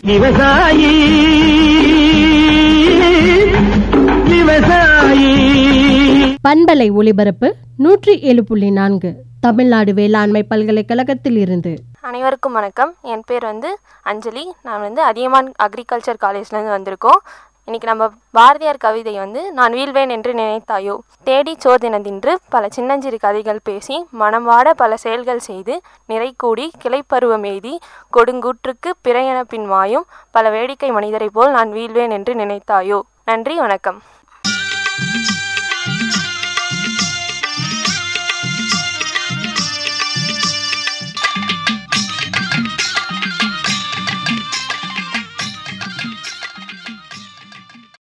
விவசாயி விவசாயி பண்பலை ஒலிபரப்பு நூற்றி ஏழு புள்ளி நான்கு தமிழ்நாடு வேளாண்மை பல்கலைக்கழகத்தில் இருந்து அனைவருக்கும் வணக்கம் என் பேர் வந்து அஞ்சலி நான் வந்து அதியமான் அக்ரிகல்ச்சர் காலேஜ்லேருந்து வந்திருக்கோம் இன்றைக்கி நம்ம பாரதியார் கவிதை வந்து நான் வீழ்வேன் என்று நினைத்தாயோ தேடி சோதினதின்று பல சின்னஞ்சிறு கதைகள் பேசி மனம் வாட பல செயல்கள் செய்து நிறை கூடி கிளைப்பருவம் எய்தி கொடுங்கூற்றுக்கு பிறையென பின் மாயும் பல வேடிக்கை மனிதரைப் போல் நான் வீழ்வேன் என்று நினைத்தாயோ நன்றி வணக்கம்